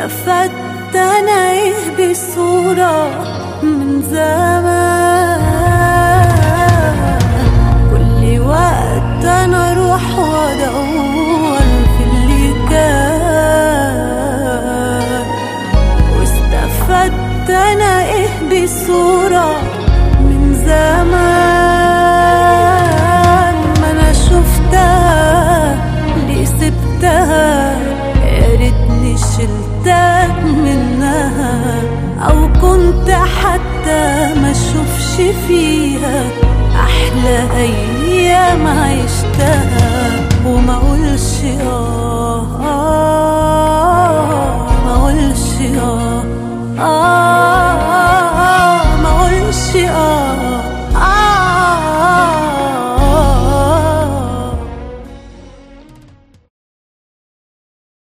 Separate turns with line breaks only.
واستفدت انا ايه بصورة من زمان كل وقت انا اروح وادور في اللي كان واستفدت انا ايه بصورة من زمان ما انا شفتها ليه سبتها يا ريتني شلتك منها او كنت حتى ما اشوفش فيها احلى ايام عشتها وما اقولش اه آه، ما اقولش اه آه، ما اقولش اه